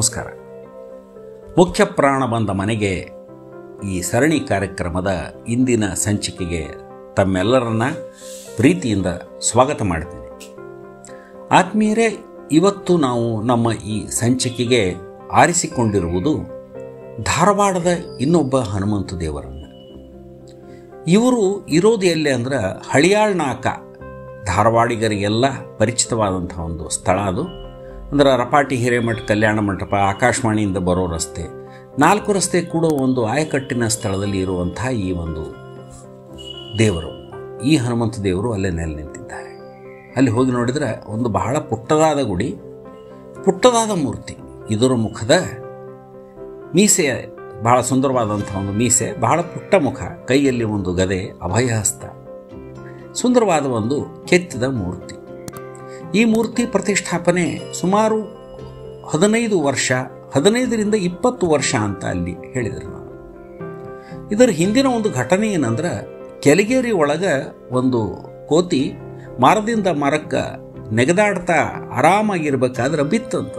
ನಮಸ್ಕಾರ ಮುಖ್ಯ ಪ್ರಾಣ ಬಂದ ಮನೆಗೆ ಈ ಸರಣಿ ಕಾರ್ಯಕ್ರಮದ ಇಂದಿನ ಸಂಚಿಕೆಗೆ ತಮ್ಮೆಲ್ಲರನ್ನ ಪ್ರೀತಿಯಿಂದ ಸ್ವಾಗತ ಮಾಡ್ತೀನಿ ಆತ್ಮೀಯರೇ ಇವತ್ತು ನಾವು ನಮ್ಮ ಈ ಸಂಚಿಕೆಗೆ ಆರಿಸಿಕೊಂಡಿರುವುದು ಧಾರವಾಡದ ಇನ್ನೊಬ್ಬ ಹನುಮಂತ ದೇವರನ್ನು ಇವರು ಇರೋದು ಎಲ್ಲಿ ಅಂದ್ರೆ ಹಳಿಯಾಳ್ನಾಕ ಧಾರವಾಡಿಗರಿಗೆಲ್ಲ ಪರಿಚಿತವಾದಂಥ ಒಂದು ಸ್ಥಳ ಅದು ಅಂದ್ರೆ ರಪಾಟಿ ಹಿರೇಮಠ ಕಲ್ಯಾಣ ಮಂಟಪ ಆಕಾಶವಾಣಿಯಿಂದ ಬರೋ ರಸ್ತೆ ನಾಲ್ಕು ರಸ್ತೆ ಕೂಡ ಒಂದು ಆಯಕಟ್ಟಿನ ಸ್ಥಳದಲ್ಲಿ ಇರುವಂಥ ಈ ಒಂದು ದೇವರು ಈ ಹನುಮಂತ ದೇವರು ಅಲ್ಲೇ ನೆಲೆ ನಿಂತಿದ್ದಾರೆ ಅಲ್ಲಿ ಹೋಗಿ ನೋಡಿದರೆ ಒಂದು ಬಹಳ ಪುಟ್ಟದಾದ ಗುಡಿ ಪುಟ್ಟದಾದ ಮೂರ್ತಿ ಇದರ ಮುಖದ ಮೀಸೆ ಬಹಳ ಸುಂದರವಾದಂಥ ಒಂದು ಮೀಸೆ ಬಹಳ ಪುಟ್ಟ ಮುಖ ಕೈಯಲ್ಲಿ ಒಂದು ಗದೆ ಅಭಯಹಸ್ತ ಸುಂದರವಾದ ಒಂದು ಕೆತ್ತಿದ ಮೂರ್ತಿ ಈ ಮೂರ್ತಿ ಪ್ರತಿಷ್ಠಾಪನೆ ಸುಮಾರು ಹದಿನೈದು ವರ್ಷ ಹದಿನೈದರಿಂದ ಇಪ್ಪತ್ತು ವರ್ಷ ಅಂತ ಅಲ್ಲಿ ಹೇಳಿದರು ನಾನು ಇದರ ಹಿಂದಿನ ಒಂದು ಘಟನೆ ಏನಂದ್ರೆ ಕೆಲಿಗೇರಿ ಒಳಗೆ ಒಂದು ಕೋತಿ ಮರದಿಂದ ಮರಕ್ಕೆ ನೆಗೆದಾಡ್ತಾ ಆರಾಮಾಗಿರ್ಬೇಕಾದ್ರೆ ಬಿತ್ತಂತ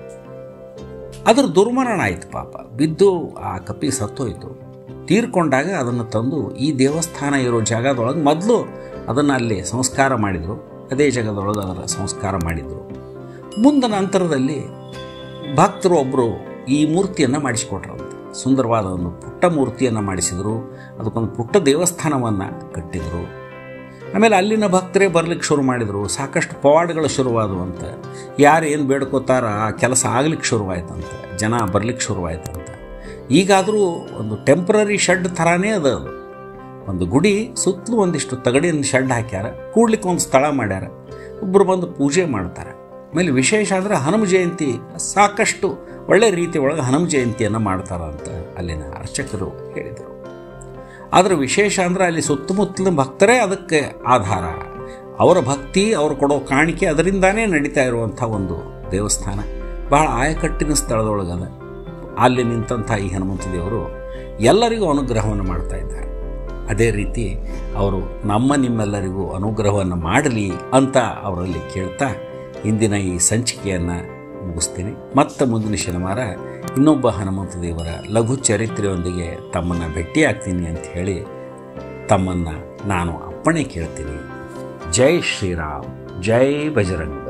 ಅದರ ದುರ್ಮರಣ ಆಯಿತು ಪಾಪ ಬಿದ್ದು ಆ ಕಪ್ಪಿ ಸತ್ತೋಯ್ತು ತೀರ್ಕೊಂಡಾಗ ಅದನ್ನು ತಂದು ಈ ದೇವಸ್ಥಾನ ಇರೋ ಜಾಗದೊಳಗೆ ಮೊದಲು ಅದನ್ನು ಅಲ್ಲಿ ಸಂಸ್ಕಾರ ಮಾಡಿದರು ಅದೇ ಜಾಗದೊಳಗೆ ಅದರ ಸಂಸ್ಕಾರ ಮಾಡಿದರು ಮುಂದೆ ನಂತರದಲ್ಲಿ ಭಕ್ತರು ಒಬ್ಬರು ಈ ಮೂರ್ತಿಯನ್ನು ಮಾಡಿಸಿಕೊಟ್ರಂತೆ ಸುಂದರವಾದ ಒಂದು ಪುಟ್ಟ ಮೂರ್ತಿಯನ್ನು ಮಾಡಿಸಿದರು ಅದಕ್ಕೊಂದು ಪುಟ್ಟ ದೇವಸ್ಥಾನವನ್ನು ಕಟ್ಟಿದರು ಆಮೇಲೆ ಅಲ್ಲಿನ ಭಕ್ತರೇ ಬರ್ಲಿಕ್ಕೆ ಶುರು ಮಾಡಿದರು ಸಾಕಷ್ಟು ಪವಾಡಗಳು ಶುರುವಾದವಂತ ಯಾರು ಏನು ಬೇಡ್ಕೋತಾರ ಆ ಕೆಲಸ ಆಗ್ಲಿಕ್ಕೆ ಶುರುವಾಯ್ತಂತ ಜನ ಬರ್ಲಿಕ್ಕೆ ಶುರುವಾಯ್ತಂತ ಈಗಾದರೂ ಒಂದು ಟೆಂಪ್ರರಿ ಶೆಡ್ ಥರನೇ ಅದ ಅದು ಒಂದು ಗುಡಿ ಸುತ್ತಲೂ ಒಂದಿಷ್ಟು ತಗಡಿನ ಶೆಡ್ ಹಾಕ್ಯಾರ ಕೂಡ್ಲಿಕ್ಕೆ ಒಂದು ಸ್ಥಳ ಮಾಡ್ಯಾರ ಒಬ್ಬರು ಬಂದು ಪೂಜೆ ಮಾಡ್ತಾರೆ ಆಮೇಲೆ ವಿಶೇಷ ಅಂದರೆ ಹನುಮ ಜಯಂತಿ ಸಾಕಷ್ಟು ಒಳ್ಳೆ ರೀತಿ ಒಳಗೆ ಹನುಮ ಜಯಂತಿಯನ್ನು ಮಾಡ್ತಾರಂತ ಅಲ್ಲಿನ ಅರ್ಚಕರು ಹೇಳಿದರು ಆದರೆ ವಿಶೇಷ ಅಂದರೆ ಅಲ್ಲಿ ಸುತ್ತಮುತ್ತಲಿನ ಭಕ್ತರೇ ಅದಕ್ಕೆ ಆಧಾರ ಅವರ ಭಕ್ತಿ ಅವರು ಕೊಡೋ ಕಾಣಿಕೆ ಅದರಿಂದಾನೇ ನಡೀತಾ ಇರುವಂಥ ಒಂದು ದೇವಸ್ಥಾನ ಬಹಳ ಆಯಕಟ್ಟಿನ ಸ್ಥಳದೊಳಗದ ಅಲ್ಲಿ ನಿಂತಹ ಈ ಹನುಮಂತ ದೇವರು ಎಲ್ಲರಿಗೂ ಅನುಗ್ರಹವನ್ನು ಮಾಡ್ತಾ ಇದ್ದಾರೆ ಅದೇ ರೀತಿ ಅವರು ನಮ್ಮ ನಿಮ್ಮೆಲ್ಲರಿಗೂ ಅನುಗ್ರಹವನ್ನು ಮಾಡಲಿ ಅಂತ ಅವರಲ್ಲಿ ಕೇಳ್ತಾ ಇಂದಿನ ಈ ಸಂಚಿಕೆಯನ್ನು ಮುಗಿಸ್ತೀನಿ ಮತ್ತೆ ಮುಂದಿನ ಶನಿವಾರ ಇನ್ನೊಬ್ಬ ಹನುಮಂತ ದೇವರ ಲಘು ಚರಿತ್ರೆಯೊಂದಿಗೆ ತಮ್ಮನ್ನು ಭೇಟಿಯಾಗ್ತೀನಿ ಅಂತ ಹೇಳಿ ತಮ್ಮನ್ನು ನಾನು ಅಪ್ಪಣೆ ಕೇಳ್ತೀನಿ ಜೈ ಶ್ರೀರಾಮ್ ಜೈ ಬಜರಂಗ